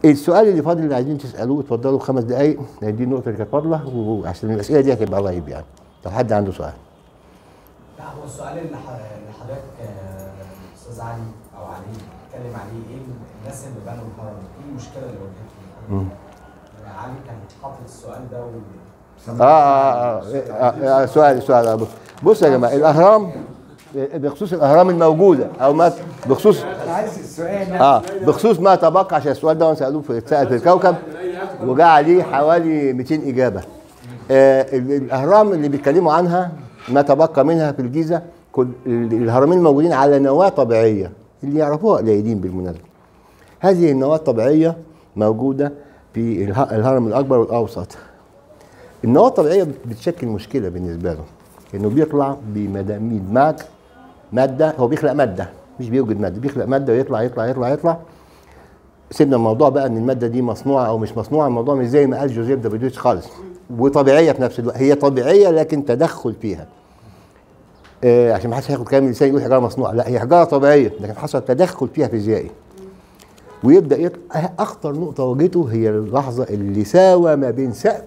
السؤال اللي فاضل اللي عايزين تسالوه اتفضلوا خمس دقائق لان دي النقطه اللي كانت فاضله وعشان الاسئله دي هتبقى لايف يعني لو حد عنده سؤال لا هو السؤال اللي ح- اللي حضرتك آه، استاذ علي او علي اتكلم عليه ايه الناس اللي بنوا الهرم ايه المشكله اللي واجهتهم؟ مم. يعني علي كان حاطط السؤال ده و آه, آه, آه, آه سؤال سؤال آه بص- بص يا جماعه الاهرام بخصوص الاهرام الموجوده او ما بخصوص عايز السؤال اه بخصوص ما تبقى عشان السؤال ده سالوه في اتسال في الكوكب وجاء عليه حوالي 200 اجابه آه ال- الاهرام اللي بيتكلموا عنها ما تبقى منها في الجيزه كل ال- الهرمين موجودين على نواه طبيعيه اللي يعرفوها قليلين بالمناسبه هذه النواه الطبيعيه موجوده في اله- الهرم الاكبر والاوسط النواه الطبيعيه بتشكل مشكله بالنسبه له انه بيطلع بمداميد ماك ماده هو بيخلق ماده مش بيوجد ماده بيخلق ماده ويطلع يطلع يطلع يطلع سيبنا الموضوع بقى ان الماده دي مصنوعه او مش مصنوعه الموضوع مش زي ما قال جوزيف دافيدوس خالص وطبيعيه في نفس الوقت هي طبيعيه لكن تدخل فيها آه عشان ما حدش هياخد كلام اللسان يقول حجاره مصنوعه لا هي حجاره طبيعيه لكن حصل تدخل فيها فيزيائي ويبدا يطلع اخطر نقطه واجهته هي اللحظه اللي ساوى ما بين سقف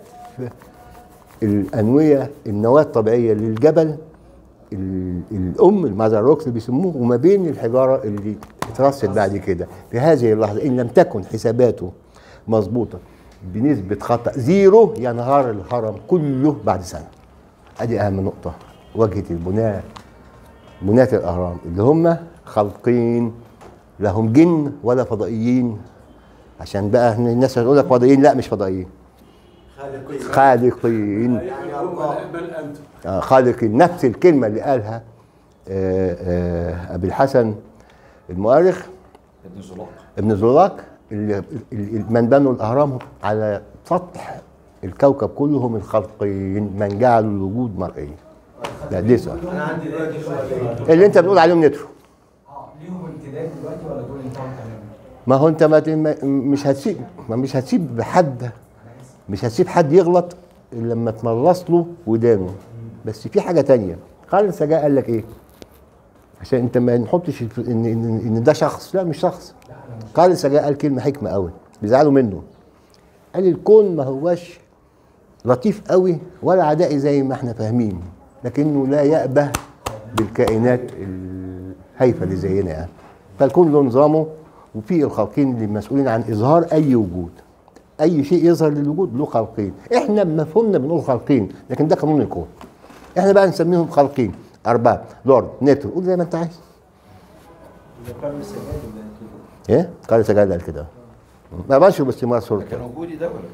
الانويه النواه الطبيعيه للجبل ال- الام الماذر روكس اللي بيسموه وما بين الحجاره اللي اترصت بعد كده في هذه اللحظه ان لم تكن حساباته مظبوطه بنسبه خطا زيرو ينهار الهرم كله بعد سنه ادي اهم نقطه واجهت البناء بناة الاهرام اللي هم خلقين لهم جن ولا فضائيين عشان بقى الناس هتقول لك فضائيين لا مش فضائيين خالقين يعني الله بل انت آه، خالقين نفس الكلمة اللي قالها آه، آه، أبي الحسن المؤرخ ابن زلاق ابن زلاق اللي اللي- من بنوا الأهرام على سطح الكوكب كله هم الخلقين من جعلوا الوجود مرئيا لا دي سؤال انا عندي دلوقتي اللي انت بتقول عليهم نترو اه ليهم امتداد دلوقتي ولا دول انتهوا تماما؟ ما هو انت ما ت- ما- مش هتسيب ما مش هتسيب حد مش هتسيب حد يغلط الا لما تملص له ودانه بس في حاجه تانية خالد سجاء قال لك ايه عشان انت ما نحطش الف- ان ان, إن ده شخص لا مش شخص خالد سجاء قال كلمه حكمه قوي بيزعلوا منه قال الكون ما هوش لطيف قوي ولا عدائي زي ما احنا فاهمين لكنه لا يأبه بالكائنات الهايفه اللي زينا يعني فالكون له نظامه وفي الخالقين اللي مسؤولين عن اظهار اي وجود اي شيء يظهر للوجود له خالقين احنا بمفهومنا بنقول خالقين لكن ده قانون الكون احنا بقى نسميهم خالقين ارباب لورد نتر قول زي ما انت عايز ايه قال سجاد قال كده ما بنشر باستمرار صورته كان وجودي ده ولا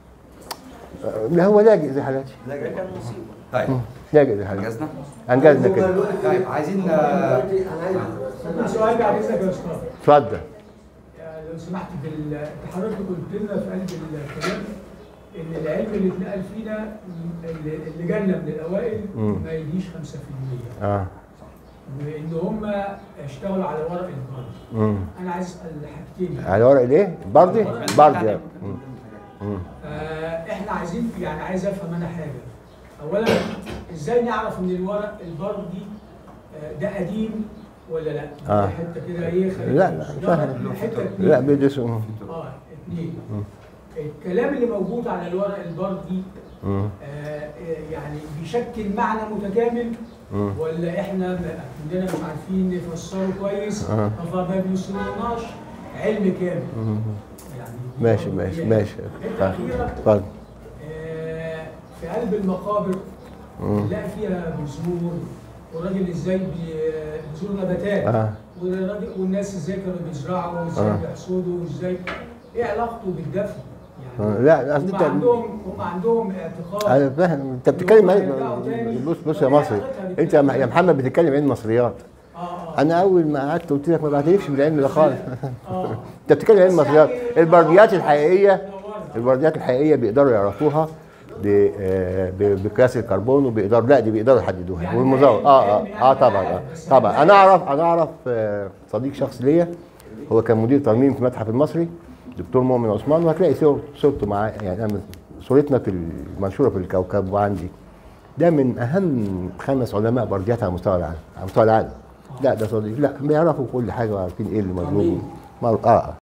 لا هو لاجئ زي حالاتي لا ده كان مصيبه طيب لاجئ زي حالاتي انجزنا انجزنا كده طيب عايزين آه، سؤال بعد اذنك يا استاذ اتفضل يعني لو سمحت بال... انت حضرتك قلت لنا في قلب الكلام ان العلم اللي اتنقل فينا اللي اللي جالنا من الاوائل مم. ما يجيش 5% اه وان هم اشتغلوا على ورق البرد امم انا عايز اسال حاجتين على ورق الايه؟ بردي؟ بردي يعني. مم. مم. آه احنا عايزين يعني عايز افهم انا حاجه اولا ازاي نعرف ان الورق البردي آه ده قديم ولا لا؟ آه. حته كده ايه خلينا لا لا فاهم حته اتنين. لا بيدرسوا اه اثنين الكلام اللي موجود على الورق البردي مم. آه آه، يعني بيشكل معنى متكامل مم. ولا احنا م- كلنا مش عارفين نفسره كويس آه. فما بيوصلناش علم كامل مم. يعني ماشي ماشي ماشي الحته الاخيره اتفضل آه، في قلب المقابر مم. نلاقي فيها بذور والراجل ازاي بي- بذور نباتات اه والراجل والناس ازاي كانوا بيزرعوا وازاي آه. بيحصدوا وازاي ايه علاقته بالدفن؟ آه، يعني لا أصل هم انت عندهم هم عندهم اعتقاد انا فاهم انت بتتكلم عن- بص بص يا مصري انت يا مح- يا محمد بتتكلم عن المصريات اه اه انا اول ما قعدت قلت لك ما بعترفش بالعلم ده خالص اه انت بتتكلم عن المصريات بس يعني البرديات الحقيقيه نورنا. البرديات الحقيقيه بيقدروا يعرفوها ب- آه، ب- بقياس الكربون وبيقدروا لا دي بيقدروا يحددوها يعني والمزور اه اه علم- اه علم طبعا عارف، اه بس طبعا يعني انا اعرف انا اعرف آه، صديق شخص ليا هو كان مدير ترميم في المتحف المصري دكتور مؤمن عثمان وهتلاقي صور- صورته معاه يعني أنا صورتنا في المنشوره في الكوكب وعندي ده من اهم خمس علماء برديات على مستوى العالم على مستوى العالم لا ده صديق لا بيعرفوا كل حاجه وعارفين ايه اللي مطلوب اه